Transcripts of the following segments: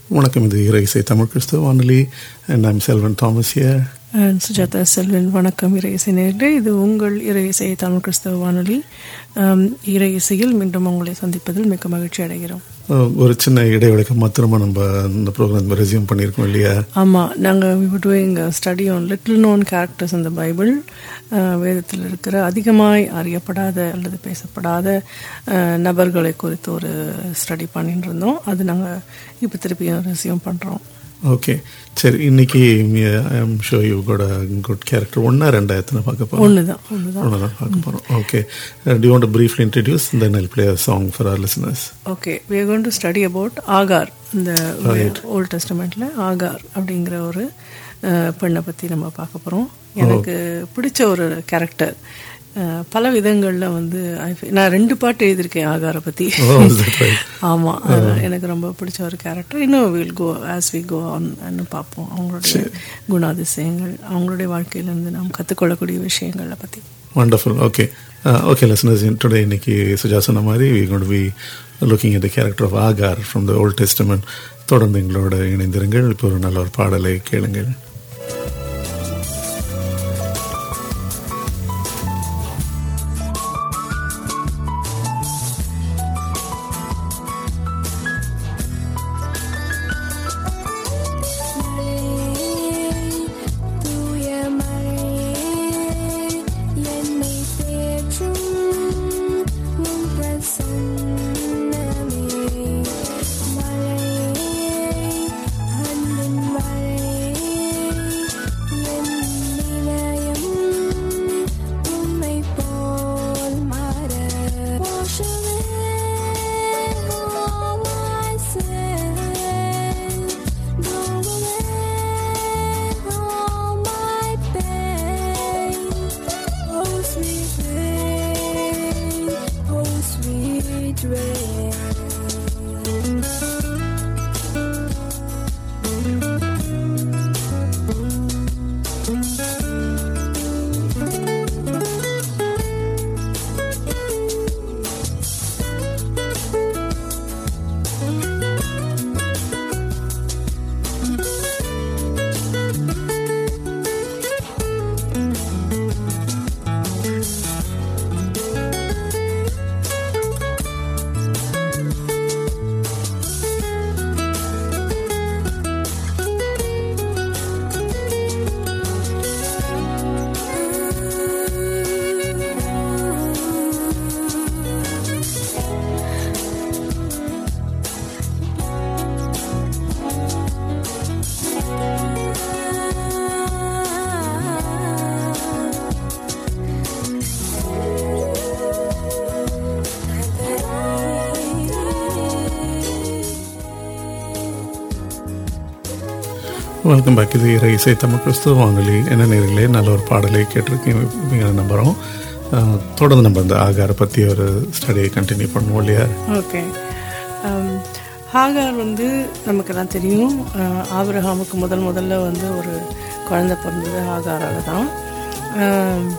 வணக்கம் இது இறை இசை தமிழ் கிறிஸ்துவ வானொலி and I'm Selvan Thomas here and Sujatha Selvan வணக்கம் இறை இசை நேர்களே இது உங்கள் இறை இசை தமிழ் கிறிஸ்தவ வானொலி ஆம், இறை இசையில் மீண்டும் உங்களை சந்திப்பதில் மிக்க மகிழ்ச்சி அடைகிறோம் ஒரு சின்ன இடைவெளிக்கு மாத்திரமா நம்ம இந்த ப்ரோக்ராம் ரெசியூம் பண்ணியிருக்கோம் இல்லையா ஆமாம் நாங்கள் doing study on little known characters இந்த பைபிள் வேதத்தில் இருக்கிற அதிகமாய் அறியப்படாத அல்லது பேசப்படாத அஹ், நபர்களை குறித்து ஒரு ஸ்டடி பண்ணிட்டு இருந்தோம் அது நாங்கள் இப்போ திருப்பியும் ரெசியூம் பண்ணுறோம் ஓகே சரி இன்னைக்கு ஐ எம் ஷோ யூ கூட குட் கேரக்டர் ஒன்றா ரெண்டா எத்தனை பார்க்க போகிறோம் ஒன்று தான் ஒன்று தான் ஒன்று தான் பார்க்க போகிறோம் ஓகே டி want briefly introduce then I'll play song for our listeners okay we are going to study about Hagar இந்த ஓல்ட் டெஸ்டமெண்ட்ல ஆகார் அப்படிங்கிற ஒரு அஹ், பெண்ணை பற்றி நம்ம பார்க்க போகிறோம் எனக்கு பிடிச்ச ஒரு கேரக்டர் பல விதங்களில் வந்து I feel- நான் ரெண்டு பாட்டு எழுதியிருக்கேன் ஆகாரை பற்றி Oh, is that right? ஆமாம் எனக்கு ரொம்ப பிடிச்ச ஒரு கேரக்டர் இன்னும் will go as we go on பார்ப்போம் அவங்களுடைய குணாதிசயங்கள் அவங்களுடைய வாழ்க்கையிலேருந்து நாம் கற்றுக்கொள்ளக்கூடிய விஷயங்களை பற்றி wonderful okay okay listeners today இன்னைக்கு சுஜா சொன்ன மாதிரி we got be looking at the character of Hagar from the Old Testament தொடர்ந்து எங்களோட இணைந்திருங்கள் இப்போ ஒரு நல்ல ஒரு பாடலை கேளுங்கள் தூய மழையே என்னை தேற்றும் உன் பிரசன்னமே மழையே அன்பின் மழையே என் நிலையம் உம்மை போல் மாற Wash away all my sin Blow away all my pain Oh sweet rain Oh sweet rain welcome back இது இறை இசை தமிழ் கிறிஸ்துவ வானொலி என்ன நேர்களே நல்ல ஒரு பாடலை கேட்டிருக்கீங்க நம்புகிறோம் அஹ், தொடர்ந்து நம்ம இந்த ஆகாரை பற்றி ஒரு ஸ்டடியை கண்டினியூ பண்ணுவோம் இல்லையா ஓகே ஹாகார் வந்து நமக்கெல்லாம் தெரியும் அஹ், ஆபிரகாமுக்கு முதல் முதல்ல வந்து ஒரு குழந்தை பிறந்தது ஹாகாரால தான் அஹ்,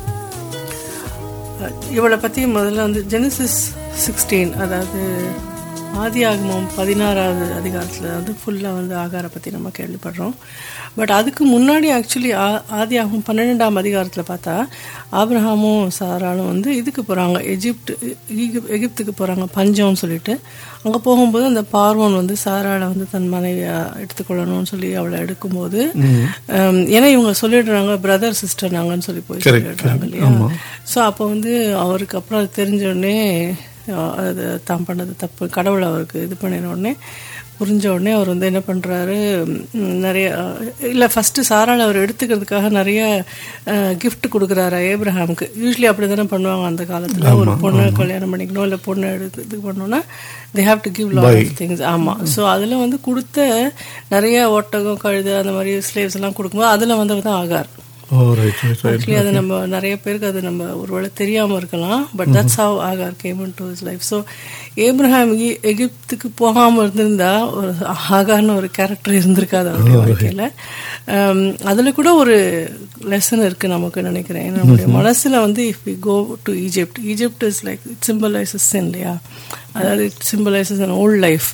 இவளை பற்றி முதல்ல வந்து ஜெனசிஸ் சிக்ஸ்டீன் அதாவது ஆதி ஆகமம் பதினாறாவது அதிகாரத்தில் வந்து ஃபுல்லாக வந்து ஆகாரை பற்றி நம்ம கேள்விப்படுறோம் பட் அதுக்கு முன்னாடி ஆக்சுவலி ஆதி ஆகமம் பன்னிரெண்டாம் அதிகாரத்தில் பார்த்தா ஆபிரஹாமும் சாராலும் வந்து இதுக்கு போகிறாங்க எஜிப்ட் ஈகிப்- எகிப்துக்கு போகிறாங்க பஞ்சம்னு சொல்லிட்டு அங்கே போகும்போது அந்த பார்வன் வந்து சாராளை வந்து தன் மனைவியா எடுத்துக்கொள்ளணும்னு சொல்லி அவளை எடுக்கும்போது ஹம், ஏன்னா இவங்க சொல்லிடுறாங்க பிரதர் சிஸ்டர் நாங்கன்னு சொல்லி போய் சொல்லிடுறாங்க இல்லையா ஸோ அப்போ வந்து அவருக்கு அப்புறம் அது தெரிஞ்ச உடனே அஹ், அது தான் பண்ணது தப்பு கடவுள் அவருக்கு இது பண்ணின உடனே புரிஞ்ச உடனே அவர் வந்து என்ன பண்ணுறாரு நிறைய இல்லை ஃபஸ்ட்டு சாரால் அவர் எடுத்துக்கிறதுக்காக நிறைய கிஃப்ட் கொடுக்குறாரு ஏப்ரஹாமுக்கு யூஸ்வலி அப்படி தானே பண்ணுவாங்க அந்த காலத்தில் ஒரு பொண்ணை கல்யாணம் பண்ணிக்கணும் இல்லை பொண்ணை எடுத்து இது பண்ணோன்னா they have to give lot of things ஆமாம் ஸோ அதில் வந்து கொடுத்த நிறைய ஒட்டகம் கழுது அந்த மாதிரி ஸ்லேவ்ஸ் எல்லாம் கொடுக்கும்போது அதில் வந்தவர் தான் Hagar oh right right right actually அது நம்ம நிறைய பேருக்கு அது நம்ம ஒருவேளை தெரியாம இருக்கலாம் but that's how Hagar came in to his life so Abraham எகி- எகிப்துக்கு போகாம இருந்திருந்தா ஒரு ஆகார்னு ஒரு கேரக்டர் இருந்திருக்காது அவருடைய வாழ்க்கையில Um, அதுல கூட ஒரு லெசன் இருக்கு நமக்கு நினைக்கிறேன் நம்மளுடைய மனசுல வந்து if we go to Egypt Egypt is like it symbolises இல்லையா அதாவது it symbolises an old life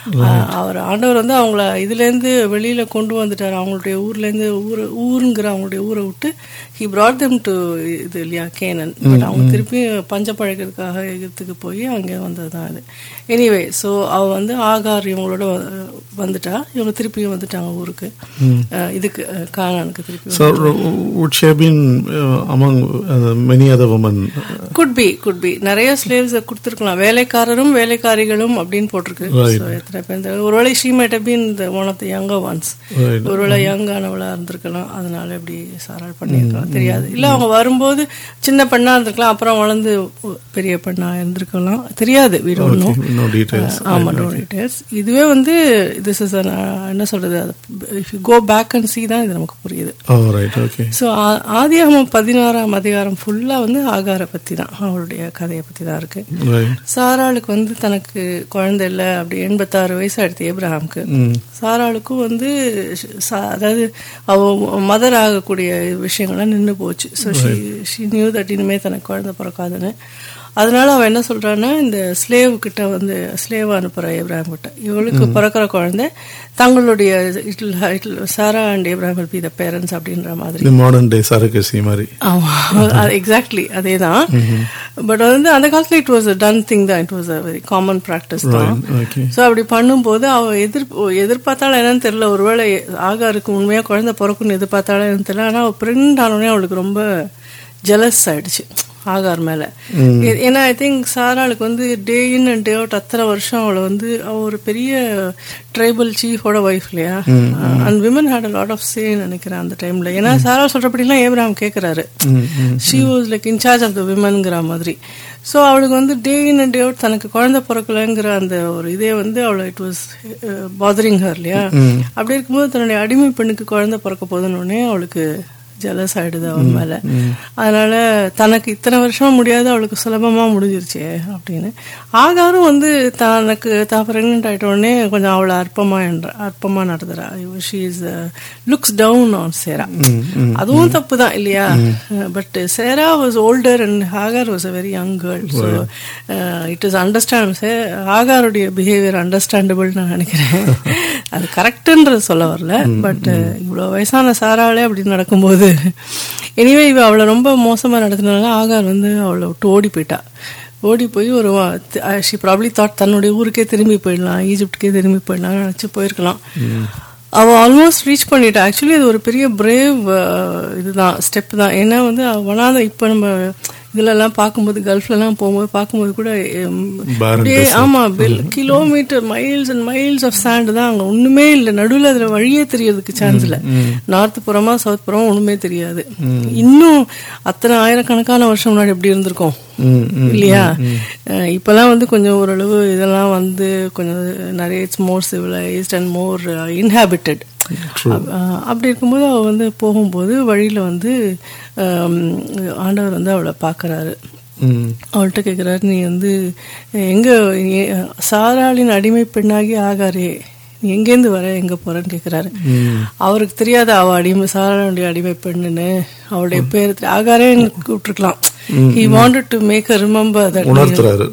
ah அவர் ஆண்டவர் வந்து அவங்கள இதுலேருந்து வெளியில கொண்டு வந்துட்டார் அவங்களுடைய ஊர்லேருந்து ஊர் ஊருங்கிற அவங்களுடைய ஊரை விட்டு ஹி brought them டு இது இல்லையா கேனன் பட் அவங்க திருப்பி பஞ்ச பழக்கிறதுக்காக எகிப்துக்கு போய் அங்கே வந்தது தான் அது எனிவே ஸோ அவ வந்து ஆகார் இவங்களோட வ- வந்துட்டா இவங்க திருப்பியும் வந்துட்டாங்க ஊருக்கு ஆஹ் இதுக்கு ஆஹ் கானானுக்கு திருப்பி So, uh, would she have been uh, among uh, many other women? Could be could be நிறைய ஸ்லேவ்ஸ் கொடுத்துருக்கலாம் வேலைக்காரரும் வேலைக்காரிகளும் அப்படின்னு போட்டிருக்கு So, எத்தனை பேர் தெரியல. ஒருவேளை she might been one of the younger ones Right. ஒருவேளை யங்கானவளா இருந்திருக்கலாம் அதனால இப்படி சாரால் பண்ணியிருக்கலாம் தெரியாது இல்ல அவங்க வரும்போது சின்ன பெண்ணா இருந்திருக்கலாம் அப்புறம் வளர்ந்து பெரிய பெண்ணா இருந்திருக்கலாம் தெரியாது we don't know No details. ஆமா நோ டீடைல்ஸ் இதுவே வந்து திஸ் இஸ் என்ன சொல்றது if you go back and see தான் இது நமக்கு புரியுது Oh, right, okay. ஸோ ஆதியாகமம் பதினாறாம் அதிகாரம் ஃபுல்லா வந்து ஆகாரை பத்தி தான் அவளுடைய கதையை பத்தி தான் இருக்கு Right. சாராளுக்கு வந்து தனக்கு குழந்தை இல்லை அப்படி எண்பத்தாறு வயசு ஆயிடுத்து ஏப்ரஹாம்க்கு சாராளுக்கும் வந்து சா- அதாவது அவ மதர் ஆகக்கூடிய விஷயங்கள்லாம் நின்று போச்சு so she she knew that இனிமே தனக்கு குழந்தை பிறக்காதுன்னு அதனால அவன் என்ன சொல்றான்னா இந்த ஸ்லேவ் கிட்ட வந்து ஸ்லேவ் அனுப்புற ஏப்ரஹாம் கிட்ட இவளுக்கு பிறக்கிற குழந்தை தங்களுடைய it'll it'll Sarah and Abraham will be the parents அப்படின்ற மாதிரி The modern day surrogacy மாதிரி. ஆமா எக்ஸாக்ட்லி அதே தான் பட் வந்து அந்த காலத்துல இட் வாஸ் டன் திங் தான் it was a very common practice தான் Okay. ஸோ அப்படி பண்ணும்போது அவ எதிர் எதிர்பார்த்தாலும் என்னன்னு தெரியல ஒருவேளை ஆகாருக்கு உண்மையா குழந்தை பிறக்கும்னு எதிர்பார்த்தாலும் என்னன்னு தெரியல ஆனா அவ பிரெக்னென்ட் ஆனோடனே அவளுக்கு ரொம்ப ஜெலஸ் ஆயிடுச்சு ஆகார் மேல ஏ- ஏன்னா ஐ திங்க் சாராளுக்கு வந்து டே இன் அண்ட் டே அவுட் அத்தனை வருஷம் அவளை வந்து அவ ஒரு பெரிய ட்ரைபல் சீஃபோட ஒய்ஃப் இல்லையா and women had a lot of சேன்னு நினைக்கிறேன் அந்த டைம்ல ஏன்னா சாரா சொல்றபடிலாம் ஏப்ராம் கேட்கறாரு she was like in charge of the விமன்ங்கிற மாதிரி ஸோ அவளுக்கு வந்து டே இன் அண்ட் டே அவுட் தனக்கு குழந்தை பிறக்கலைங்கிற அந்த ஒரு இதே வந்து அவளை இட் வாஸ் பாதரிங் ஹர் இல்லையா அப்படி இருக்கும்போது தன்னுடைய அடிமை பெண்ணுக்கு குழந்தை பிறக்க போதுன்னு உடனே அவளுக்கு ஜெலஸ் ஆயிடுது அவன் மேல அதனால தனக்கு இத்தனை வருஷமா முடியாது அவளுக்கு சுலபமா முடிஞ்சிருச்சே அப்படின்னு ஆகாரும் வந்து தனக்கு தான் பிரெக்னென்ட் ஆயிட்ட உடனே கொஞ்சம் அவளை அற்பமா என்ற அற்பமா நடத்துறா she is looks down on Sarah அதுவும் தப்பு தான் இல்லையா but Sarah was older and Hagar was a very young girl so it is understand ஆகாருடைய பிஹேவியர் அண்டர்ஸ்டாண்டபிள் நான் நினைக்கிறேன் அது கரெக்டுன்றது சொல்ல வரல பட் இவ்வளோ வயசான சாராளே அப்படி நடக்கும்போது எனிவே இவ அவளை ரொம்ப மோசமா நடத்தினால ஆகார் வந்து அவளை விட்டு ஓடி போயிட்டா ஓடி போய் ஒரு ஷி ப்ராப்ளி தாட் தன்னுடைய ஊருக்கே திரும்பி போயிடலாம் ஈஜிப்டுக்கே திரும்பி போயிடலாம் நினச்சி போயிருக்கலாம் அவ ஆல்மோஸ்ட் ரீச் பண்ணிட்டா ஆக்சுவலி அது ஒரு பெரிய பிரேவ் இதுதான் ஸ்டெப் தான் ஏன்னா வந்து அவ வனாத இப்போ நம்ம இதுலலாம் பார்க்கும்போது கல்ஃப்லலாம் போகும்போது பார்க்கும்போது கூட எம், Barren அப்படியே ஆமா kilometre miles and miles of sand தான் அங்க ஒண்ணுமே இல்லை நடுவுல அதுல வழியே தெரியறதுக்கு சான்ஸ் இல்ல நார்த் புறமா சவுத் புறமா ஒண்ணுமே தெரியாது இன்னும் அத்தனை ஆயிரக்கணக்கான வருஷம் முன்னாடி எப்படி இருந்திருக்கும் Mm, mm, இல்லையா அஹ் இப்பெல்லாம் வந்து கொஞ்சம் ஓரளவு இதெல்லாம் வந்து கொஞ்சம் நிறைய it's more civilised and more inhabited அப்படி இருக்கும்போது அவள் வந்து போகும்போது வழியில வந்து ஆம், ஆண்டவர் வந்து அவளை பார்க்கறாரு mm. அவள்கிட்ட கேட்குறாரு நீ வந்து எங்க எ- சாராளின் அடிமை பெண்ணாகி ஆகாரே நீ எங்கேருந்து வர எங்க போறன்னு கேட்குறாரு அவருக்கு தெரியாத அவ அடிமை சாராளுடைய அடிமை பெண்ணுன்னு அவளுடைய பேர் தெரி- ஆகாரே கூப்பிட்டுருக்கலாம் he wanted to make remember that உணர்த்துறாரு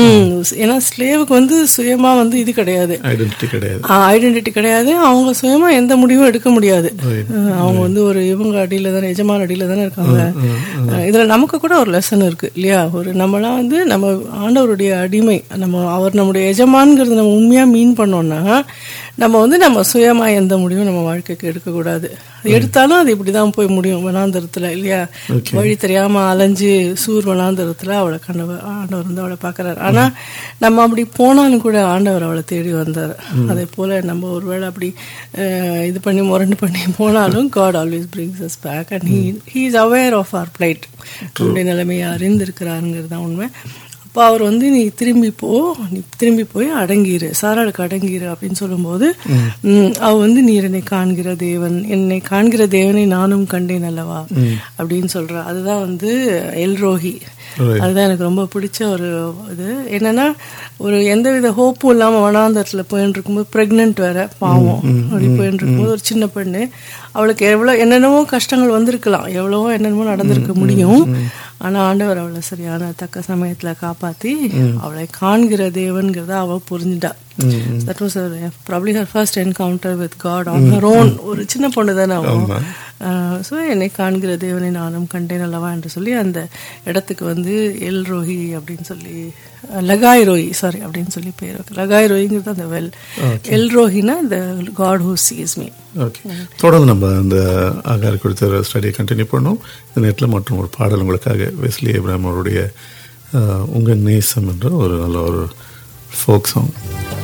ஏன்னா ஸ்லேவுக்கு வந்து சுயமா வந்து இது கிடையாது ஐடென்டிட்டி கிடையாது ஐடென்டிட்டி கிடையாது அவங்க சுயமா எந்த முடிவும் எடுக்க முடியாது அஹ் அவங்க வந்து ஒரு இவங்க அடியில தானே எஜமான அடியில தானே இருக்காங்க அஹ் இதுல நமக்கு கூட ஒரு லெசன் இருக்கு இல்லையா ஒரு நம்மளாம் வந்து நம்ம ஆண்டவருடைய அடிமை நம்ம அவர் நம்முடைய எஜமான்ங்கிறது நம்ம உண்மையா மீன் பண்ணோம்னா நம்ம வந்து நம்ம சுயமா எந்த முடிவும் நம்ம வாழ்க்கைக்கு எடுக்கக்கூடாது எடுத்தாலும் அது இப்படிதான் போய் முடியும் வனாந்தரத்துல இல்லையா வழி தெரியாம அலைஞ்சு சூர் வனாந்தரத்துல அவளை கண்டவ ஆண்டவர் வந்து அவளை பார்க்கறாரு ஆனா நம்ம அப்படி போனாலும் கூட ஆண்டவர் அவளை தேடி வந்தார் அதே போல நம்ம ஒருவேளை அப்படி அஹ், இது பண்ணி முரண்டு பண்ணி போனாலும் God always brings us back and he he is aware of our plight நம்முடைய நிலைமையை அறிந்திருக்கிறாருங்கிறது தான் உண்மை அப்போ அவர் வந்து நீ திரும்பி போ நீ திரும்பி போய் அடங்கிரு சாராளுக்கு அடங்கிரு அப்படின்னு சொல்லும்போது ம், அவ வந்து நீ என்னை காண்கிற தேவன் என்னை காண்கிற தேவனை நானும் கண்டேன் அல்லவா அப்படின்னு சொல்றா அதுதான் வந்து எல்ரோஹி அதுதான் எனக்கு ரொம்ப பிடிச்ச ஒரு இது என்னன்னா ஒரு எந்தவித ஹோப்பும் இல்லாம வனாந்தரத்துல போயின்னு இருக்கும்போது பிரெக்னென்ட் வேற பாவம் அப்படி போயின்னு இருக்கும்போது ஒரு சின்ன பெண்ணு அவளுக்கு எவ்வளவு என்னென்னவோ கஷ்டங்கள் வந்திருக்கலாம் எவ்வளவோ என்னென்னமோ நடந்திருக்க முடியும் ஆனா ஆண்டவர் அவளை சரியான தக்க சமயத்துல காப்பாத்தி அவளை காண்கிற தேவன்கிறத அவ புரிஞ்சுட்டா that was probably her first encounter with God on her own ஒரு சின்ன பொண்ணு தானே ஆமா. ஸோ என்னை காண்கிற தேவனை நானும் கண்டேன் அல்லவா என்று சொல்லி அந்த இடத்துக்கு வந்து எல் ரோஹி அப்படின்னு சொல்லி அஹ், லகாய் ரோஹி சாரி அப்படின்னு சொல்லி பேர் இருக்கு. லகாய் ரோஹிங்கிறது அந்த வெல் எல் ரோஹினா the God who sees me okay தொடர்ந்து நம்ம அந்த ஆகார் கொடுத்த ஸ்டடியை கண்டினியூ பண்ணோம் இந்த நேரத்தில் மற்றும் ஒரு பாடல் உங்களுக்காக வெஸ்லி ஏப்ராம் அவருடைய அஹ், உங்க நேசம் என்ற ஒரு நல்ல ஒரு ஃபோக் சாங்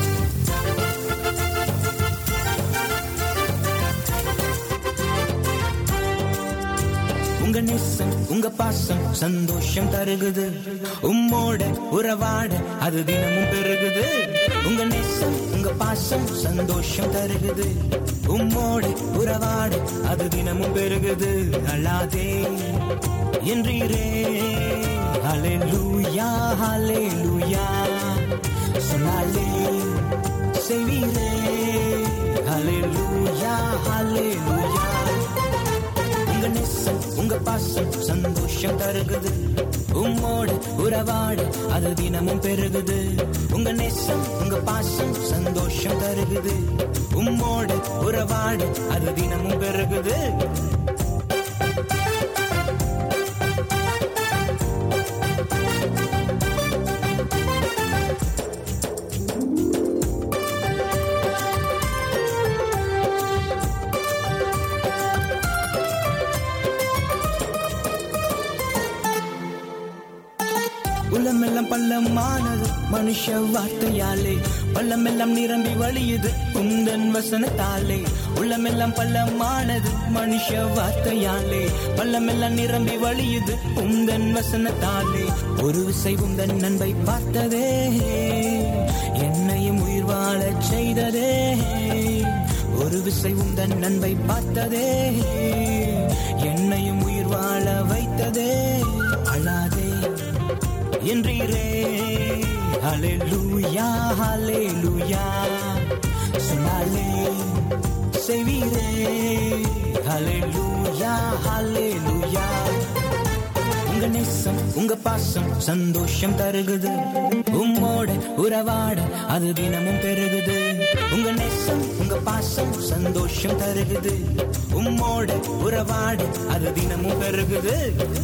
உங்க நேசம் உங்க பாசம் சந்தோஷம் தருகுது உம்மோட உறவாட அது தினமும் பெருகுது உங்க நேசம் உங்க பாசம் சந்தோஷம் தருகுது உம்மோட உறவாட அது தினமும் பெருகுது அழாதே என்றீரே ஹalleluya ஹalleluya சொன்னாலே செய்வீரே ஹalleluya ஹalleluya உங்க நேசம் உங்க பாசம் சந்தோஷம் தருகுது உம்மோட உறவாட அது தினமும் பெருகுது உங்க நேசம் உங்க பாசம் சந்தோஷம் தருகுது உம்மோட உறவாட அது தினமும் பெருகுது உள்ளமெல்லாம் பள்ளமானது மனுஷ வார்த்தையாலே பள்ளமெல்லாம் நிரம்பி வழியுது உந்தன் வசனத்தாலே உள்ளமெல்லாம் பள்ளமானது மனுஷ வார்த்தையாலே பள்ளமெல்லாம் நிரம்பி வழியுது உந்தன் வசனத்தாலே ஒரு விசை உந்தன் நண்பை பார்த்ததே என்னையும் உயிர் வாழச் செய்ததே ஒரு விசை உந்தன் நண்பை பார்த்ததே என்னையும் உயிர் வாழ வைத்ததே அழாதே என்றீரே ஹalleluya ஹalleluya சொன்னாலே செய்வீரே ஹalleluya ஹalleluya உங்க நேசம் உங்க பாசம் சந்தோஷம் தருகுது உம்மோட உறவாட அது தினமும் பெருகுது உங்க நேசம் உங்க பாசம் சந்தோஷம் தருகுது உம்மோட உறவாட அது தினமும் பெருகுது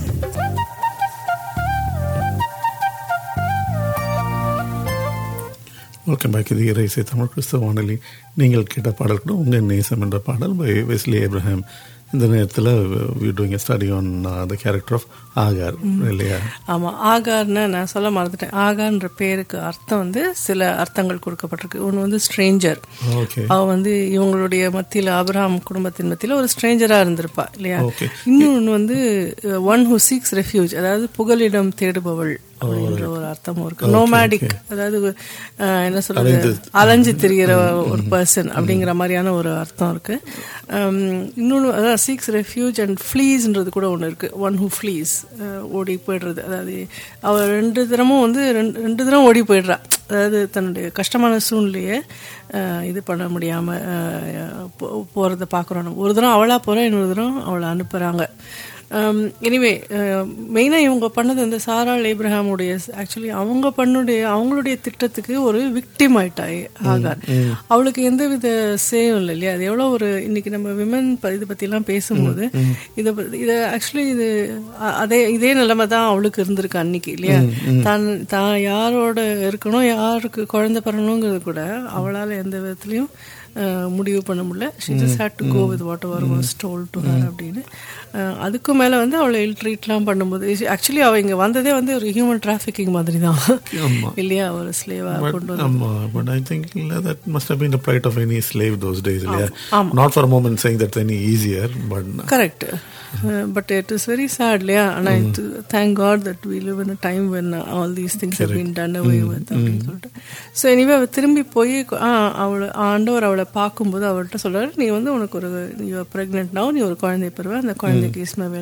வெல்கம் பேக் இது இறைசை தமிழ் கிறிஸ்தவ வானொலி நீங்கள் கேட்ட பாடல் கூட உங்கள் நேசம் என்ற பாடல் பை வெஸ்லி ஏப்ரஹாம் இந்த நேரத்தில் we doing study on the character of Hagar இல்லையா ஆமாம் ஆகார்னு நான் சொல்ல மறந்துட்டேன் ஆகார்ன்ற பேருக்கு அர்த்தம் வந்து சில அர்த்தங்கள் கொடுக்கப்பட்டிருக்கு ஒன்று வந்து ஸ்ட்ரேஞ்சர் ஓகே அவ வந்து இவங்களுடைய மத்தியில் ஆபிரகாம் குடும்பத்தின் மத்தியில் ஒரு ஸ்ட்ரேஞ்சரா இருந்திருப்பா இல்லையா Okay. இன்னொன்று வந்து ஒன் ஹூ சீக்ஸ் ரெஃப்யூஜ் அதாவது புகலிடம் தேடுபவள் அப்படின்ற ஒரு அர்த்தமும் இருக்கு நோமேடிக் அதாவது அஹ், என்ன சொல்றது அலைஞ்சு திரிகிற ஒரு பர்சன் அப்படிங்கிற மாதிரியான ஒரு அர்த்தம் இருக்கு உம், இன்னொன்று அதாவது சீக்ஸ் ரெஃப்யூஜ் அண்ட் ஃப்ளீஸ்ன்றது கூட ஒன்று இருக்கு ஒன் ஹூ ஃப்ளீஸ் ஓடி போயிடுறது அதாவது அவ ரெண்டு தினமும் வந்து ரெண்டு ரெண்டு தினம் ஓடி போயிடுறா அதாவது தன்னுடைய கஷ்டமான சூழ்நிலையை அஹ், இது பண்ண முடியாமல் போகிறத பார்க்குறோம் ஒரு தரம் அவளாக போகிறா இன்னொரு தரம் அவளை அனுப்புகிறாங்க எனிவே மெயினாக இவங்க பண்ணது இந்த சாராள் ஏப்ரஹாமுடைய ஆக்சுவலி அவங்க பண்ணுடைய அவங்களுடைய திட்டத்துக்கு ஒரு விக்டிம் ஆயிட்டாய் ஆகார் அவளுக்கு எந்த வித சேவும் இல்லை இல்லையா அது எவ்வளோ ஒரு இன்னைக்கு நம்ம விமன் இது பற்றிலாம் பேசும்போது இதை பத்தி- இதை ஆக்சுவலி இது அ- அதே இதே நிலைமை தான் அவளுக்கு இருந்திருக்கு அன்னைக்கு இல்லையா தான் தான் யாரோட இருக்கணும் யாருக்கு குழந்தை பிறணுங்கிறது கூட அவளால் எந்த விதத்துலையும் அஹ், முடிவு பண்ண முடியல she just had to go with whatever was told to her அப்படின்னு அஹ், அதுக்கும் மேலே வந்து அவளை இல் ட்ரீட்லாம் பண்ணும்போது ஆக்சுவலி அவள் இங்கே வந்ததே வந்து ஒரு ஹியூமன் டிராஃபிக்கிங் மாதிரி தான் ஆமா. இல்லையா ஒரு ஸ்லேவாக But, கொண்டு வந்து um, uh, but I think uh, that must have been the plight of any slave those days. Yeah. ஆமா. Not for a moment saying that's any easier, but correct but it is very sad இல்லையா ஆனால் thank God that we live in a time when all these things have been done away with அப்படின்னு சொல்லிட்டு so anyway அவள் திரும்பி போய் ஆ, அவளை ஆண்டவர் அவளை பார்க்கும்போது அவள்கிட்ட சொல்றாரு நீ வந்து உனக்கு ஒரு யூ ப்ரெக்னென்ட் now நீ ஒரு குழந்தை பெறுவ அந்த குழந்தைக்கு இஸ்மவேல்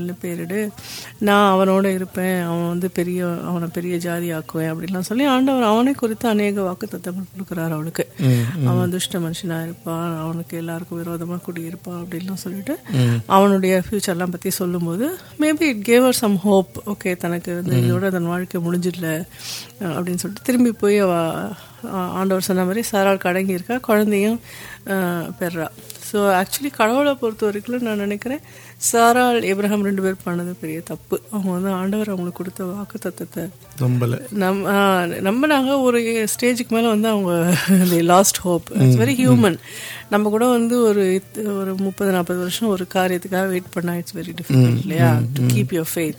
இஸ்மவேல்னு பேரிடு நான் அவனோட இருப்பேன் அவன் வந்து பெரிய அவனை பெரிய ஜாதி ஆக்குவேன் அப்படின்லாம் சொல்லி ஆண்டவர் அவனை குறித்து அநேக வாக்கு தத்தங்கள் கொடுக்குறாரு அவளுக்கு அவன் துஷ்ட மனுஷனா இருப்பான் அவனுக்கு எல்லாருக்கும் விரோதமா குடியிருப்பான் அப்படின்லாம் சொல்லிட்டு அவனுடைய ஃபியூச்சர்லாம் பத்தி சொல்லும்போது maybe it gave some hope okay தனக்கு வந்து இதோட தன் வாழ்க்கை முடிஞ்சிடல அஹ் அப்படின்னு சொல்லிட்டு திரும்பி போய் அவ அஹ் ஆண்டவர் சொன்ன மாதிரி சாராள் கடங்கி இருக்கா குழந்தையும் அஹ் பெறா ஸோ ஆக்சுவலி கடவுளை பொறுத்த வரைக்கும் நான் நினைக்கிறேன் சாராள் ஏப்ரஹாம் ரெண்டு பேர் பண்ணது பெரிய தப்பு அவங்க வந்து ஆண்டவர் அவங்களுக்கு கொடுத்த வாக்கு தத்தத்தை நம்பல நம் ஆ, நம்பினாங்க ஒரு ஸ்டேஜுக்கு மேலே வந்து அவங்க last hope it's very human நம்ம கூட வந்து ஒரு இத்- ஒரு முப்பது நாற்பது வருஷம் ஒரு காரியத்துக்காக வெயிட் பண்ணா இட்ஸ் வெரி டிஃபிகல்ட் இல்லையா to keep your faith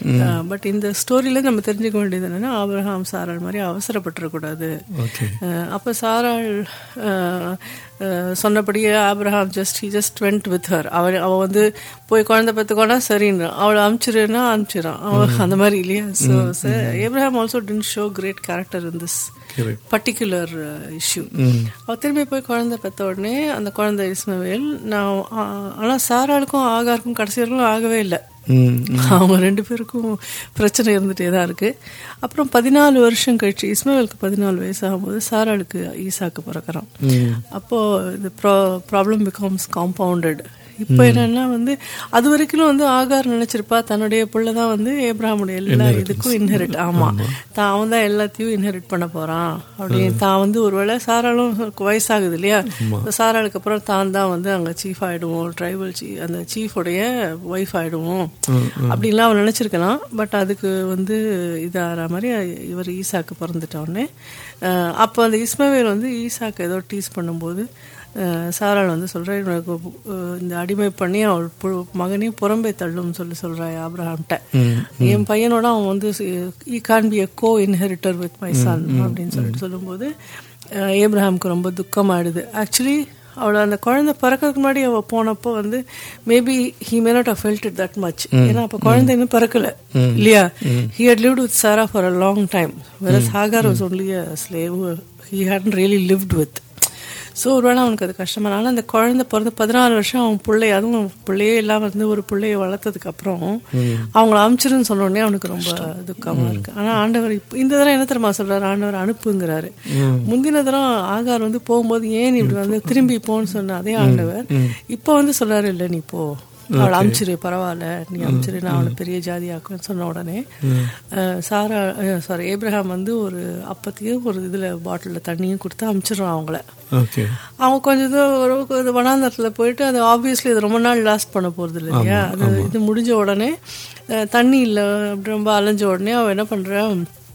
but இந்த ஸ்டோரியில நம்ம தெரிஞ்சுக்க வேண்டியது என்னன்னா ஆபிரகாம் சாராள் மாதிரி அவசரப்பட்டுறக்கூடாது ஓகே அஹ் அப்ப சாராள் அஹ், அஹ், சொன்னபடியே Abraham just he just went with her அவள் அவ வந்து போய் குழந்தை பெற்றுக்கோனா சரின்னு அவளை அனுப்பிச்சிருன்னா அனுப்பிச்சிடான் அவ அந்த மாதிரி இல்லையா so Abraham also didn't show great character in this Correct. Particular issue அவ திரும்பி போய் குழந்தை பெற்ற உடனே அந்த குழந்தை இஸ்மவேல் நான் ஆ- ஆனா சாராளுக்கும் ஆகாருக்கும் கடைசி வரைக்கும் ஆகவே இல்லை ம் அவங்க ரெண்டு பேருக்கும் பிரச்சனை இருந்துட்டே தான் இருக்கு அப்புறம் பதினாலு வருஷம் கழிச்சு இஸ்மவேலுக்கு பதினாலு வயசு ஆகும்போது சாராளுக்கு ஈசாக்கு பிறக்கிறான் அப்போ இது ப்ராப்ளம் பிகம்ஸ் காம்பவுண்டட் இப்போ என்னன்னா வந்து அது வரைக்கும் வந்து ஆகார் நினைச்சிருப்பா தன்னுடைய புள்ள தான் வந்து ஏப்ரஹாமுடைய எல்லா இதுக்கும் இன்ஹெரிட் ஆமா தான் அவன் தான் எல்லாத்தையும் இன்ஹெரிட் பண்ண போறான் அப்படின்னு தான் வந்து ஒருவேளை சாராலும் வயசாகுது இல்லையா சாராளுக்கு அப்புறம் தான் தான் வந்து அங்க சீஃப் ஆயிடுவோம் ட்ரைபல் சீ அந்த சீஃபோடைய ஒய்ஃப் ஆயிடுவோம் அப்படின்லாம் அவன் நினைச்சிருக்கலாம் பட் அதுக்கு வந்து இதாகிற மாதிரி இவர் ஈசாக்கு பிறந்துட்ட உடனே அஹ் அப்போ அந்த இஸ்மவேல் வந்து ஈசாக்கு ஏதோ டீஸ் பண்ணும்போது அஹ் சாராள் வந்து சொல்றா இவனுக்கு அஹ் இந்த அடிமை பண்ணி அவள் பு- மகனையும் புறம்பே தள்ளும் சொல்லி சொல்றா ஆப்ரஹாம்கிட்ட என் பையனோட அவன் வந்து he can be a co inheritor with my son அப்படின்னு சொல்லிட்டு சொல்லும்போது அஹ் ஏப்ரஹாமுக்கு ரொம்ப துக்கமாயிடுது ஆக்சுவலி அவளை அந்த குழந்தை பிறக்கிறதுக்கு முன்னாடி அவ போனப்போ வந்து maybe he may not felt it that much ஏன்னா அப்ப குழந்தை இன்னும் பிறக்கல இல்லையா he had lived with Sarah for a long time versus Hagar was only a slave he had really lived with so ஒருவேளை அவனுக்கு அது கஷ்டமா ஆனால் அந்த குழந்தை பிறந்து பதினாலு வருஷம் அவன் பிள்ளை அதுவும் பிள்ளையே இல்லாம வந்து ஒரு பிள்ளைய வளர்த்ததுக்கு அப்புறம் அவங்கள அனுப்பிச்சிருன்னு சொன்ன உடனே அவனுக்கு ரொம்ப துக்கமா இருக்கு ஆனா ஆண்டவர் இப்போ இந்த தடவை என்ன தெரியுமா சொல்றாரு ஆண்டவர் அனுப்புங்கிறாரு முந்தின தடவை ஆகார் வந்து போகும்போது ஏன் இப்படி வந்து திரும்பி போன்னு சொன்ன அதே ஆண்டவர் இப்போ வந்து சொல்றாரு இல்லை நீ போ அவளை அமிச்சிரு பரவாயில்ல நீ அமிச்சிரு நான் அவளை பெரிய ஜாதி ஆக்குவேன்னு சொன்ன உடனே அஹ், சாரா சாரி ஏப்ரஹாம் வந்து ஒரு அப்பத்தையும் ஒரு இதுல பாட்டில்ல தண்ணியும் கொடுத்து அமிச்சிடுறான் அவங்கள ஓகே அவங்க கொஞ்சம் தூரம் ஒரு ஒரு வனாந்தரத்துல போயிட்டு அது ஆப்வியஸ்லி இது ரொம்ப நாள் லாஸ்ட் பண்ண போறது இல்லை இல்லையா அது இது முடிஞ்ச உடனே அஹ், தண்ணி இல்லை அப்படி ரொம்ப அலைஞ்ச உடனே அவன் என்ன பண்றா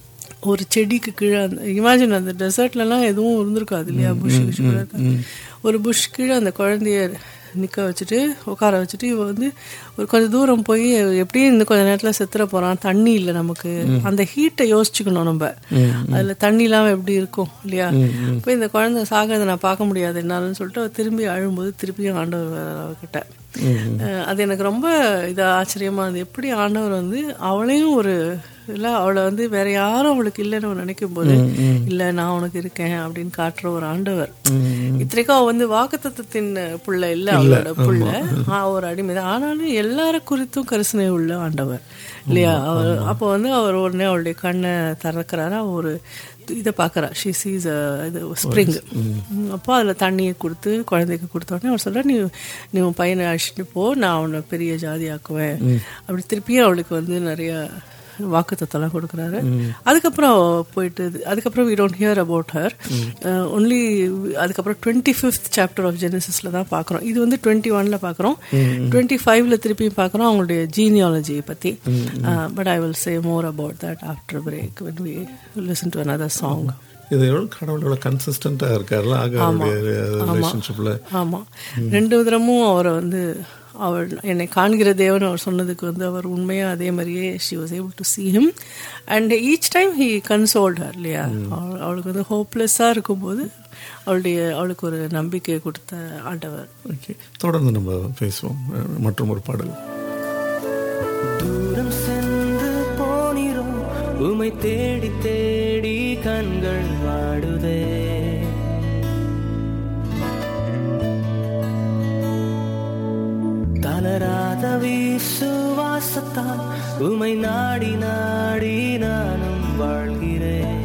ஒரு செடிக்கு கீழே அந்த இமேஜின் அந்த டெசர்ட்லலாம் எதுவும் இருந்திருக்காது இல்லையா புஷ் ஒரு புஷ் கீழே அந்த குழந்தைய நிற்க வச்சுட்டு உட்கார வச்சுட்டு இவ வந்து ஒரு கொஞ்சம் தூரம் போய் எப்படியும் இந்த கொஞ்ச நேரத்தில் செத்துற போறான் தண்ணி இல்லை நமக்கு அந்த ஹீட்டை யோசிச்சுக்கணும் நம்ம அதுல தண்ணி இல்லாம எப்படி இருக்கும் இல்லையா இப்போ இந்த குழந்தை சாகிறத நான் பார்க்க முடியாது என்னாலன்னு சொல்லிட்டு அவ திரும்பி அழும்போது திருப்பியும் ஆண்டவர் வராரு அவகிட்ட அஹ் அது எனக்கு ரொம்ப இது ஆச்சரியமா இருந்தது எப்படி ஆண்டவர் வந்து அவளையும் ஒரு இல்ல அவளை வந்து வேற யாரும் அவளுக்கு இல்லைன்னு அவன் நினைக்கும் போது இல்ல நான் உனக்கு இருக்கேன் அப்படின்னு காட்டுற ஒரு ஆண்டவர் இத்தனைக்கும் அவ வந்து வாக்குத்தத்தத்தின் புள்ள இல்ல அவளோட புள்ள ஆ, ஒரு அடிமை தான் ஆனாலும் எல்லார குறித்தும் கரிசனை உள்ள ஆண்டவர் இல்லையா அவர் அப்போ வந்து அவர் உடனே அவளுடைய கண்ணை திறக்கிறாரு அவ ஒரு இதை பார்க்கறா ஷி சீஸ் இது ஸ்ப்ரிங் அப்போ அதில் தண்ணியை கொடுத்து குழந்தைக்கு கொடுத்த உடனே அவர் சொல்ற நீ நீ உன் பையனை அழைச்சிட்டு போ நான் அவனை பெரிய ஜாதி ஆக்குவேன் அப்படி திருப்பியும் அவளுக்கு வந்து நிறைய வாக்குத்தத்தெல்லாம் கொடுக்குறாரு அதுக்கப்புறம் அவ போயிட்டு இது- அதுக்கப்புறம் we don't hear about her only அதுக்கப்புறம் டுவெண்ட்டி ஃபிஃப்த் சாப்டர் ஆஃப் ஜெனசிஸில் தான் பார்க்குறோம் இது வந்து டுவெண்ட்டி ஒனில் பார்க்குறோம் டுவெண்ட்டி ஃபைவ்ல திருப்பியும் பார்க்குறோம் அவங்களுடைய ஜீனியாலஜியை பற்றி but I will say more about that after break when we listen to another song இது எவ்வளவு கடவுளோட கன்சிஸ்டண்டா இருக்காருல்ல ஆகாருடைய ரிலேஷன்ஷிப்ல ஆமா ரெண்டு விதமும் அவரை வந்து அவள் என்னை காண்கிற தேவன் அவர் சொன்னதுக்கு வந்து அவர் உண்மையா அதே மாதிரியே she was able to see him and each time he consoled her இல்லையா அவள் அவளுக்கு வந்து ஹோப்லெஸ்ஸாக இருக்கும்போது அவளுடைய அவளுக்கு ஒரு நம்பிக்கையை கொடுத்த ஆண்டவர் ஓகே தொடர்ந்து நம்ம பேசுவோம் அஹ், மற்றும் ஒரு பாடல் தூரம் சென்று போனிரும் உமை தேடி தேடி கண்கள் வாடுதே தளர தளராத விசுவாசத்தால் உமை நாடி நாடி நானும் வாழ்கிறேன்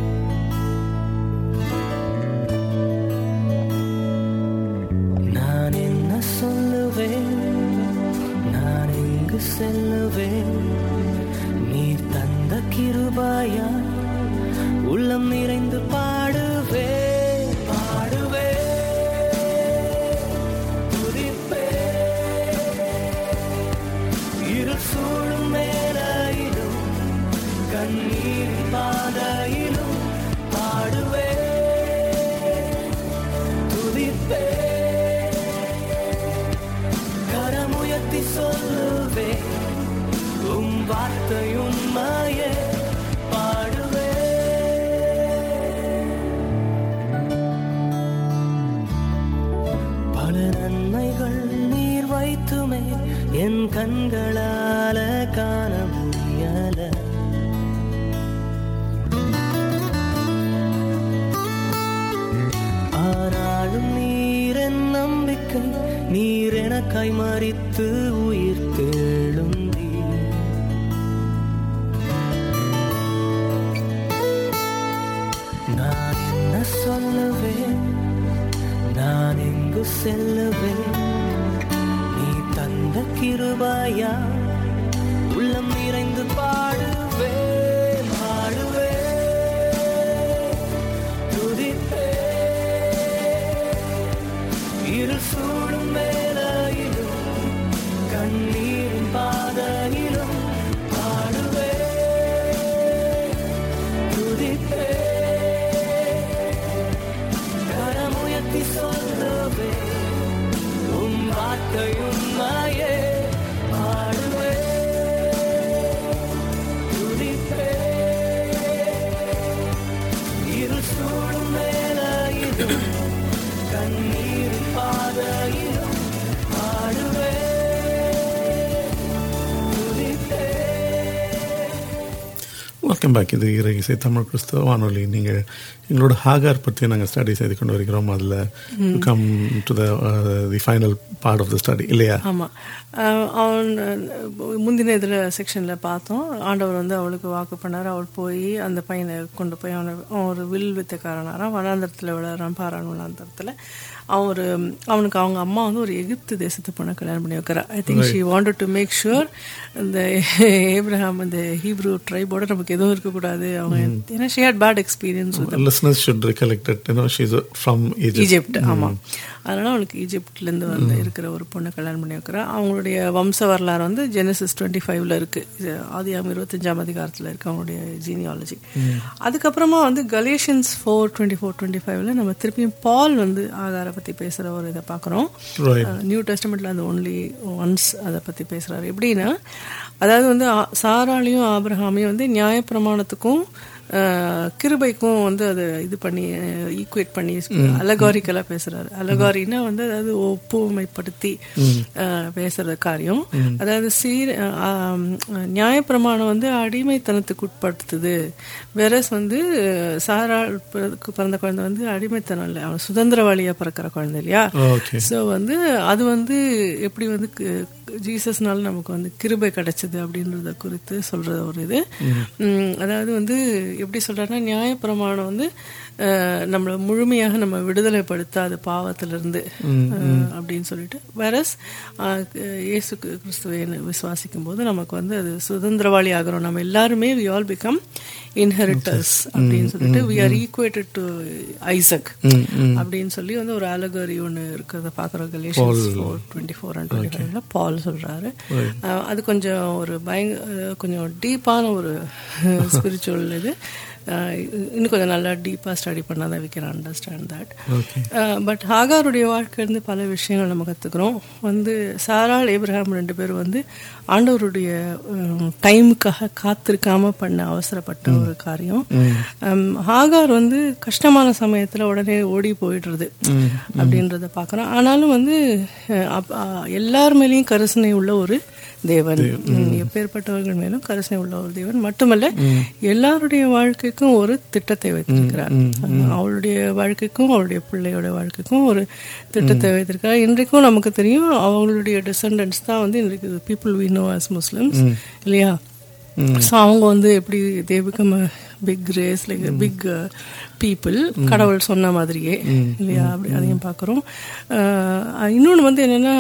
நான் என்ன சொல்லுவேன் நான் எங்கு செல்லுவேன் நீர் தந்த கிருபாயா உள்ளம் நிறைந்து பாடுவே பாடுவே துதிப்பே இருள் சூழும் மேலையிலும் கண்ணீர் பாதையிலும் பாடுவே துதிப்பே கரமுயர்த்தி சொல்லுவே உம் வார்த்தை உண்மையே பாடுவே பல நன்மைகள் நீர் வைத்துமே என் கண்களால காண முடியல ஆனாலும் நீர் என் நம்பிக்கை நீர் எனக்காய் மறித்து உயிர் தெழுந்தீர் நான் என்ன சொல்லுவேன் நான் எங்கு செல்லுவேன் நீ தந்த கிருபாயா உள்ளம் நிறைந்து பாடுவே பாடுவே துதிப்பே இரு சூடும் வேலையிலும் கண்ணீரின் பாதையிலும் பாடுவே துதிப்பே கரமுயர்த்தி சொல்லுவே உம் வார்த்தை உண்மையே பாடுவே துதிப்பே இரு சூடும் வேலையிலும் கண்ணீர் பாதையிலும் பாடுவே துதிப்பே வெல்கம் பேக் இது இறை இசை தமிழ் கிறிஸ்தவ வானொலி நீங்கள் எங்களோட ஹாகார் பற்றி நாங்கள் ஸ்டடி செய்து கொண்டு வருகிறோம் அதில் come to the the final part of the study இல்லையா ஆமாம் அவன் அஹ், முந்தின இதில் செக்ஷனில் பார்த்தோம் ஆண்டவர் வந்து அவளுக்கு வாக்கு பண்ணார் அவள் போய் அந்த பையனை கொண்டு போய் அவனை அவன் ஒரு வில் வித்தக்காரனாராம் வனாந்தரத்தில் விளையாடுறான் பாரான் வனாந்தரத்தில் அவன் ஒரு அவனுக்கு அவங்க அம்மா வந்து ஒரு எகிப்து தேசத்து பொண்ணை கல்யாணம் பண்ணி வைக்கிறா I think she wanted to make sure இந்த ஏப்ரஹாம் இந்த ஹீப்ரூ ட்ரைபோட நமக்கு எதுவும் இருக்கக்கூடாது அவங்க ஏன்னா she had bad experience listeners should recollect that you know she's uh, from Egypt. Egypt ஆமாம் அதனால அவனுக்கு ஈஜிப்ட்லேருந்து வந்து இருக்கிற ஒரு பொண்ணை கல்யாணம் பண்ணி வைக்கிறா அவங்களுடைய வம்ச வரலாறு வந்து ஜெனசிஸ் டுவெண்ட்டி ஃபைவ்ல இருக்கு இது ஆதியாம் இருபத்தஞ்சாம் அதிகாரத்தில் இருக்கு அவங்களுடைய ஜீனியாலஜி அதுக்கப்புறமா வந்து Galatians four twenty four twenty ஃபைவ்ல நம்ம திருப்பியும் பால் வந்து ஆதாரை பற்றி பேசுகிற ஒரு இதை பார்க்குறோம் Right. நியூ டெஸ்டமெண்ட்ல அந்த ஒன்லி ஒன்ஸ் அதை பற்றி பேசுகிறாரு எப்படின்னா அதாவது வந்து ஆ- சாராளையும் ஆபிரகாமையும் வந்து நியாயப்பிரமாணத்துக்கும் அஹ், கிருபைக்கும் வந்து அதை இது பண்ணி ஈக்குவேட் பண்ணி அலகாரிக்கலாக பேசுறாரு அலகாரின்னா வந்து அதாவது ஒப்புமைப்படுத்தி அஹ், பேசுற காரியம் அதாவது சீர் அஹ், ஆம், நியாயப்பிரமாணம் வந்து அடிமைத்தனத்துக்கு உட்படுத்துது வெரஸ் வந்து சாராளுக்கு பிறந்த குழந்தை வந்து அடிமைத்தனம் இல்லை அவன் சுதந்திரவாளியா பிறக்கிற குழந்தை இல்லையா Okay. ஸோ வந்து அது வந்து எப்படி வந்து கு- ஜீசஸ்னால நமக்கு வந்து கிருபை கிடைச்சது அப்படின்றத குறித்து சொல்ற ஒரு இது உம், அதாவது வந்து எப்படி சொல்றாருன்னா நியாயப்பிரமாணம் வந்து அஹ், நம்மளை முழுமையாக நம்ம விடுதலைப்படுத்தாது பாவத்திலிருந்து அஹ், அப்படின்னு சொல்லிட்டு வேறஸ் இயேசு கிறிஸ்துவை விசுவாசிக்கும் போது நமக்கு வந்து அது சுதந்திரவாளி ஆகிறோம் நம்ம எல்லாருமே வி ஆல் பிகம் இன்ஹெரிட்டர்ஸ் அப்படின்னு சொல்லிட்டு we are equated to Isaac அப்படின்னு சொல்லி வந்து ஒரு அலகரி ஒன்று இருக்கிறத பார்க்குறோம் Galatians four twenty four and twenty ஃபைவ்ல பால் சொல்கிறாரு அது கொஞ்சம் ஒரு பயங்க அஹ் கொஞ்சம் டீப்பான ஒரு ஸ்பிரிச்சுவல் இது அஹ் இன்னும் கொஞ்சம் நல்லா டீப்பாக ஸ்டடி பண்ணால் தான் we can understand that but ஹாகாருடைய வாழ்க்கையிலேருந்து பல விஷயங்கள் நம்ம கற்றுக்குறோம் வந்து சாராள் ஏப்ரஹாம் ரெண்டு பேரும் வந்து ஆண்டவருடைய டைமுக்காக காத்திருக்காம பண்ண அவசரப்பட்ட ஒரு காரியம் ஹம், ஹாகார் வந்து கஷ்டமான சமயத்தில் உடனே ஓடி போயிடுறது அப்படின்றத பார்க்குறோம் ஆனாலும் வந்து அஹ், அப்- அஹ், எல்லார் மேலேயும் கரிசனை உள்ள ஒரு தேவன் ம், எப்பேற்பட்டவர்கள் மேலும் கரிசனை உள்ள ஒரு தேவன் மட்டுமல்ல எல்லாருடைய வாழ்க்கை வாழ்க்கைக்கும் ஒரு திட்டத்தை வைத்திருக்கிறார் அஹ் அவளுடைய வாழ்க்கைக்கும் அவளுடைய பிள்ளையோட வாழ்க்கைக்கும் ஒரு திட்டத்தை வைத்திருக்கிறார் இன்றைக்கும் நமக்கு தெரியும் அவங்களுடைய டிசெண்டன்ஸ் தான் வந்து இன்றைக்கு people we know as Muslims இல்லையா ஸோ அவங்க வந்து எப்படி they become big race like big people கடவுள் சொன்ன மாதிரியே இல்லையா அப்படி அதையும் பார்க்குறோம் இன்னொன்று வந்து என்னென்னா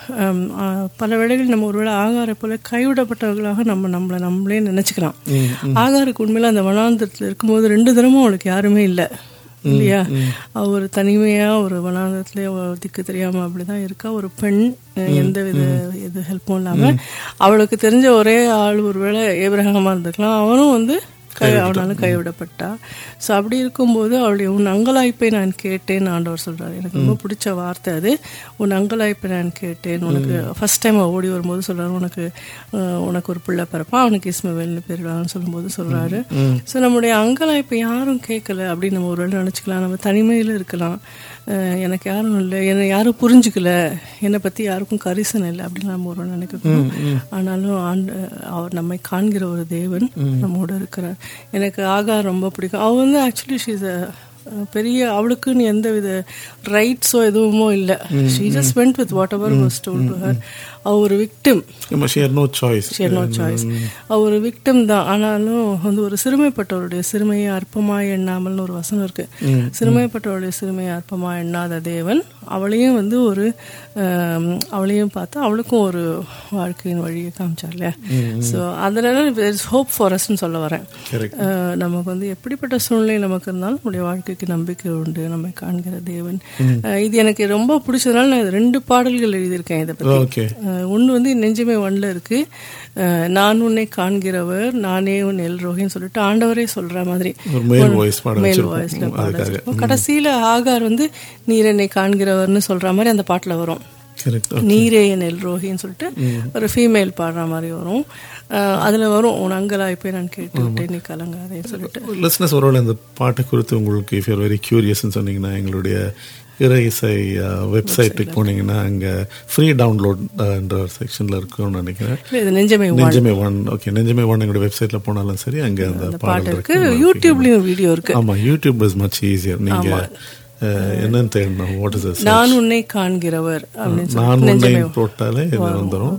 பல வேளைகள் நம்ம ஒருவேளை ஆகார போல கைவிடப்பட்டவர்களாக நம்ம நம்மளை நம்மளே நினச்சிக்கலாம் ஆகாருக்கு உண்மையில அந்த வனாந்தரத்தில் இருக்கும்போது ரெண்டு தினமும் அவளுக்கு யாருமே இல்லை இல்லையா அவ ஒரு தனிமையா ஒரு வனாந்தரத்துல அவ திக்கு தெரியாம அப்படிதான் இருக்கா ஒரு பெண் அஹ், எந்த வித இது ஹெல்ப்பும் இல்லாம அவளுக்கு தெரிஞ்ச ஒரே ஆள் ஒருவேளை ஏபிரகமா இருந்திருக்கலாம் அவனும் வந்து கை அவனால கைவிடப்பட்டா ஸோ அப்படி இருக்கும்போது அவளுடைய உன் அங்கலாய்ப்பை நான் கேட்டேன் ஆண்டவர் சொல்றாரு எனக்கு ரொம்ப பிடிச்ச வார்த்தை அது உன் அங்கலாய்ப்பை நான் கேட்டேன் உனக்கு ஃபர்ஸ்ட் டைம் ஓடி வரும்போது சொல்றாரு உனக்கு அஹ், உனக்கு ஒரு பிள்ளை பிறப்பான் அவனுக்கு இஸ்மவேல்னு பேரிடான்னு சொல்லும்போது சொல்றாரு ஸோ நம்முடைய அங்கலாய்ப்பை யாரும் கேட்கல அப்படின்னு நம்ம ஒரு வேளை நினச்சிக்கலாம் நம்ம தனிமையில் இருக்கலாம் அஹ், எனக்கு யாரும் இல்லை என்னை யாரும் புரிஞ்சுக்கல என்னை பற்றி யாருக்கும் கரிசனை இல்லை அப்படின்னு நம்ம ஒரு வேளை நினைக்கிறோம் ஆனாலும் ஆண்டு அவர் நம்மை காண்கிற ஒரு தேவன் நம்மோட இருக்கிறார் எனக்கு ஆகா ரொம்ப பிடிக்கும் அவ வந்து ஆக்சுவலி ஷீஸ் பெரிய அவளுக்குன்னு எந்த வித ரைட்ஸோ எதுவுமோ இல்லை she just went with whatever was told to her அவ ஒரு விக்டிம் ஆமா she no choice share no choice அவர் ஒரு விக்டிம் தான் ஆனாலும் வந்து ஒரு சிறுமைப்பட்டவருடைய சிறுமையை அற்பமாய் எண்ணாமல்னு ஒரு வசனம் இருக்கு சிறுமைப்பட்டவருடைய சிறுமையை அற்பமாய் எண்ணாத தேவன் அவளையும் வந்து ஒரு ஆம், அவளையும் பார்த்து அவளுக்கும் ஒரு வாழ்க்கையின் வழியை காமிச்சார் இல்லையா ஸோ அதனால ஹோப் ஃபாரஸ்ட்னு சொல்ல வரேன் Correct. அஹ், நமக்கு வந்து எப்படிப்பட்ட சூழ்நிலை நமக்கு இருந்தாலும் நம்முடைய வாழ்க்கைக்கு நம்பிக்கை உண்டு நம்மை காண்கிற தேவன் அஹ், இது எனக்கு ரொம்ப பிடிச்சதுனால நான் இது ரெண்டு பாடல்கள் எழுதியிருக்கேன் இதை பற்றி ஓகே ஒன்று வந்து நெஞ்சமே ஒன்ல இருக்கு அஹ், நான் உன்னை காண்கிறவர் நானே உன் எல்ரோகின்னு சொல்லிட்டு ஆண்டவரே சொல்ற மாதிரி ஒரு மேல் வாய்ஸ் பாட மேல் வச்சிருக்கோம் வாய்ஸ்ல பாட அதுக்காக வச்சிருப்போம். கடைசியில ஆகார் வந்து நீர் என்னை காண்கிறவர்னு சொல்ற மாதிரி அந்த பாட்டுல வரும் கரெக்ட் நீரே என் எல்ரோகின்னு சொல்லிட்டு ஒரு ஃபீமேல் பாடுற மாதிரி வரும் அஹ், அதுல வரும் உன் அங்கலாய்ப்பை நான் கேட்டுவிட்டேன் நீ கலங்காதேன்னு சொல்லிட்டு லிஸ்னஸ் ஒருவேளை இந்த பாட்டு குறித்து உங்களுக்கு இஃப் யூர் வெரி கியூரியஸ்ன்னு சொன்னீங்கன்னா எங்களுடைய இறை இசை வெப்சைட்டுக்கு போனீங்கன்னா அங்கே ஃப்ரீ டவுன்லோட் என்ற ஒரு செக்ஷனில் இருக்கும்னு நினைக்கிறேன் இல்ல, இது நெஞ்சமே ஒன் நெஞ்சமே ஒன் ஓகே நெஞ்சமே ஒன் எங்களுடைய வெப்சைட்ல போனாலும் சரி அங்கே அந்த பாட்டு பாடல் இருக்கு இருக்கு யூடியூப்லயும் வீடியோ இருக்கு ஆமா யூடியூப் இஸ் மச் ஈஸியர் நீங்க அஹ், என்னன்னு தேடணும் வாட் இஸ் நான் உன்னை காண்கிறவர் அப்படின்னு நான் சொல்லி உன்னை நெஞ்சமே போட்டாலே இது வந்துடும்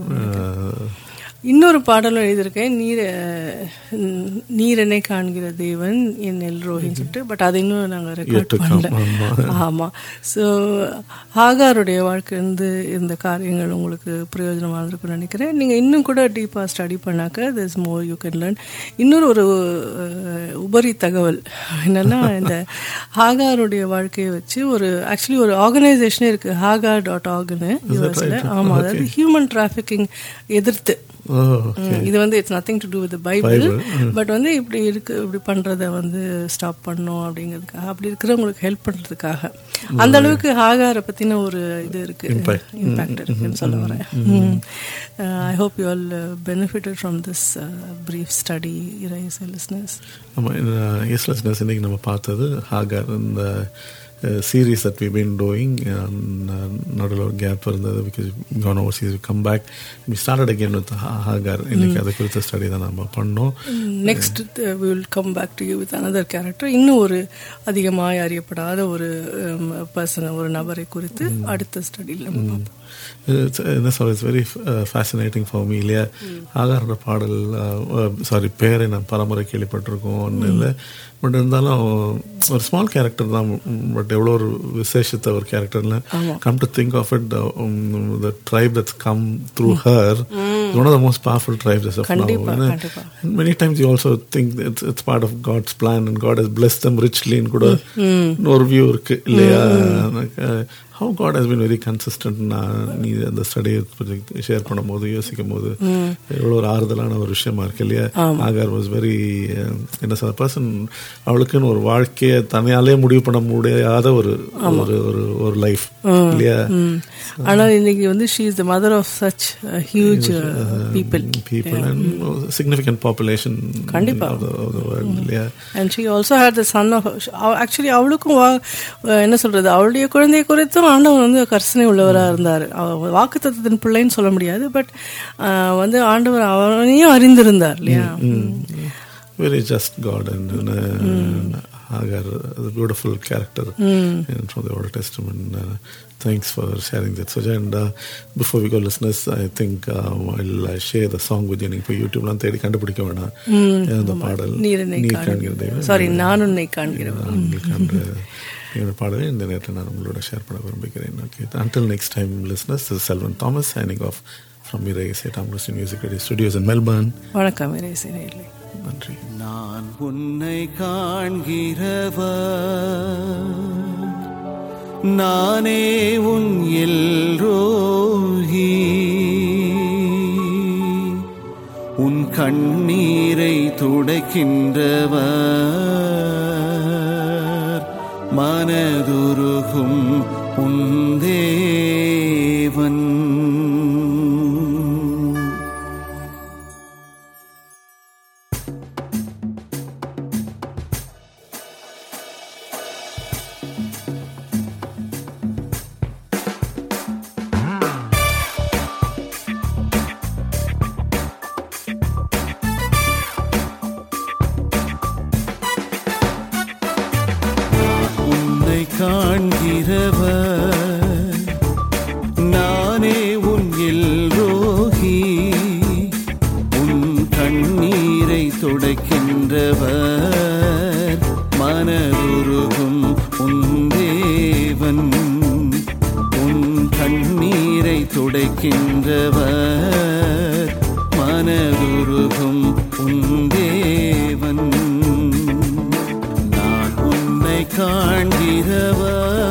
இன்னொரு பாடலும் எழுதியிருக்கேன் நீர் அஹ், நீர் என்னை காண்கிற தேவன் என் எல்ரோகின்னு சொல்லிட்டு பட் அதை இன்னும் நாங்கள் ரெக்கார்ட் பண்ணல ஆமா ஸோ ஆகாருடைய வாழ்க்கை வந்து இந்த காரியங்கள் உங்களுக்கு பிரயோஜனமாக இருக்கும்னு நினைக்கிறேன் நீங்கள் இன்னும் கூட டீப்பாக ஸ்டடி பண்ணாக்க this more you can learn இன்னொரு ஒரு அஹ், உபரி தகவல் என்னன்னா இந்த ஹாகாருடைய வாழ்க்கையை வச்சு ஒரு ஆக்சுவலி ஒரு ஆர்கனைசேஷனே இருக்கு ஹாகார் டாட் ஆர்கனு யூஎஸ்ல ஆமாம் அதாவது ஹியூமன் டிராஃபிக்கிங் எதிர்த்து ஓ ம், இது வந்து it's nothing to do with Bible but வந்து இப்படி இருக்கு இப்படி பண்றத வந்து ஸ்டாப் பண்ணணும் அப்படிங்கிறதுக்காக அப்படி இருக்கிறவங்களுக்கு ஹெல்ப் பண்றதுக்காக அந்த அளவுக்கு ஆகார பத்தின ஒரு இது இருக்கு இம்பாக்ட் இருக்குன்னு சொல்ல வரேன் I hope you all benefited from this brief study இரைஸ் லிஸ்னஸ் ஆமாம் எஸ் லிஸ்னஸ் இன்னைக்கு நம்ம பார்த்தது ஹாகர் இந்த series that we been doing நடுவில் ஒரு கேப் இருந்தது because gone overseas come back we started again with Hagar இன்னைக்கு அதை குறித்த ஸ்டடி தான் நம்ம பண்ணோம் next will come back to you with another character இன்னும் ஒரு அதிகமாய் அறியப்படாத ஒரு பர்சன் ஒரு நபரை குறித்து அடுத்த ஸ்டடியில் நம்ம பார்ப்போம் It's, என்ன சொல்ற it's very fascinating for me இல்லையா ஆகாரோட பாடல் சாரி பேரை நான் பலமுறை கேள்விப்பட்டிருக்கோம் ஒன்றும் இல்லை பட் இருந்தாலும் ஒரு ஸ்மால் கேரக்டர் தான் பட் எவ்வளோ ஒரு விசேஷத்தை ஒரு கேரக்டர்ல come to think of it the tribe that's come through her one of the most powerful tribes of கண்டிப்பா, நவ் கண்டிப்பா. Many times you also think it's it's part of God's plan and God is bless them ரிச்லின்னு கூட ஒரு view இருக்கு இல்லையா how God has been very consistent நான் நீ அந்த ஸ்டடியை ஷேர் பண்ணும்போது யோசிக்கும் போது எவ்வளோ ஒரு ஆறுதலான ஒரு விஷயமா இருக்கு இல்லையா ஆகார் வாஸ் வெரி என்ன சொல்ற பர்சன் அவளுக்குன்னு ஒரு வாழ்க்கையை தனியாலே முடிவு பண்ண முடியாத ஒரு ஒரு ஒரு ஒரு லைஃப் இல்லையா ஆனால் இன்னைக்கு வந்து she is the mother of such huge people people and significant population கண்டிப்பா. of the, of the world இல்லையா and she also had the son of actually அவளுக்கும் வா என்ன சொல்றது அவளுடைய குழந்தையை குறித்தும் ஆண்டவன் வந்து கர்சனை உள்ளவராக இருந்தார் வாக்கு தத்துவத்தின் பிள்ளைன்னு சொல்ல முடியாது பட் வந்து ஆண்டவர் அவனையும் அறிந்திருந்தார் இல்லையா very just God and, uh, Hagar, the beautiful character in, from the Old Testament. Uh, thanks for sharing that, Suja. And uh, before we go, listeners, I think uh, I'll uh, share the song with you. நீங்கள் இப்போ யூடியூப்லாம் தேடி கண்டுபிடிக்க வேணாம் அந்த பாடல் நீர் என்னை நீர் காண்கிற காண்கிற தெய்வம். சாரி நான் உன்னை காண்கிறேன் உங்களுக்கு அந்த என்னோட பாடலை இந்த நேரத்தில் நான் உங்களோட ஷேர் பண்ண விரும்புகிறேன் okay until next time listeners Selvan Thomas signing off from மீரே சேட்டாம் music radio studios in Melbourne வணக்கம் இறைசேனையிலே நன்றி நான் உன்னை காண்கிறவர் நானே உன் எல்ரோஹி உன் கண்ணீரை துடைக்கின்றவர் மனதுருகும் உன் தேவன் உன்னை காண்கிறவர் நானே உன் எல்ரோஹி உன் கண்ணீரை துடைக்கின்றவர் மனதுருகும் உன் தேவன் உன் கண்ணீரை துடைக்கின்றவர் மனதுருகும் உன் தேவன் நான் உன்னை காண்கிறவர்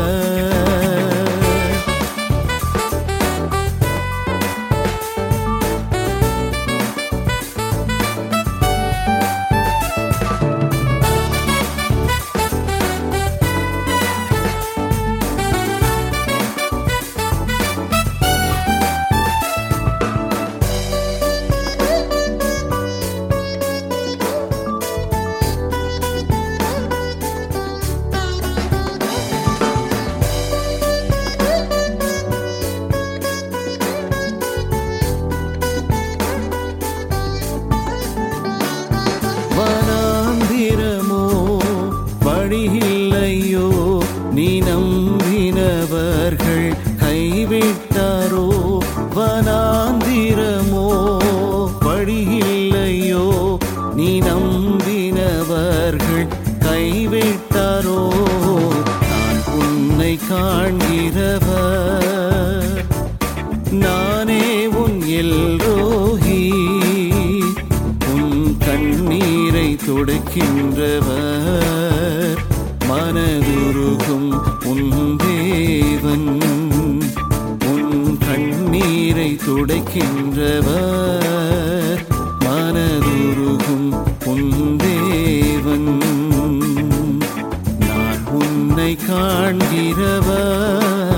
வனாந்திரமோ வழியில்லையோ நீ நம்பினவர்கள் கைவிட்டாரோ வனாந்திரமோ வழியில்லையோ நீ நம்பினவர்கள் கைவிட்டாரோ நான் உன்னை காண்கிறவர் நானே உன் எல்ரோஹி உன் கண்ணீரை துடைக்கின்றவர் மனதுருகும் உன் தேவன் உன் கண்ணீரை துடைக்கின்றவர் மனதுருகும் உன் தேவன் நான் உன்னை காண்கிறவர்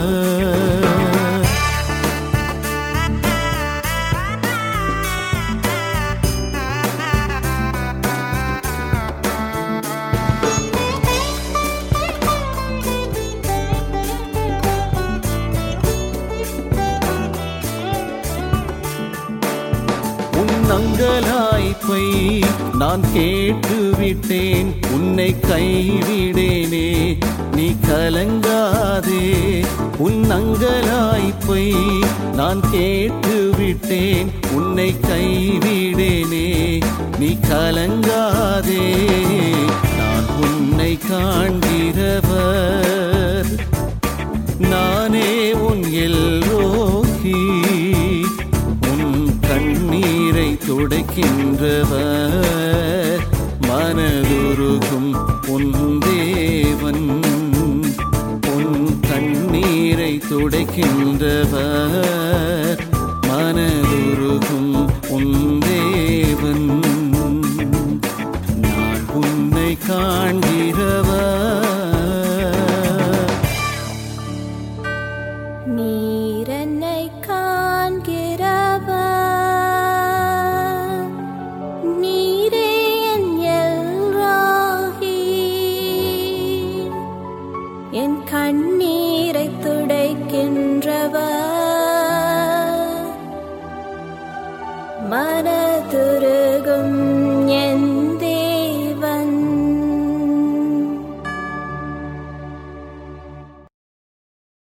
உன் அங்கலாய்ப்பை நான் கேட்டுவிட்டேன் உன்னை கைவிடேனே நீ கலங்காதே உன் அங்கலாய்ப்பை நான் கேட்டுவிட்டேன் உன்னை கைவிடேனே நீ கலங்காதே நான் உன்னை காண்கிறவர் நானே உன் எல்லோகி உன் கண்ணீரை துடைக்கின்றவர் மனதுருகும் உன் தேவன் உன் கண்ணீரை துடைக்கின்றவர் மனதுருகும் உன் தேவன் நான் உன்னை காண்கிறவர் நீர் என்னை கா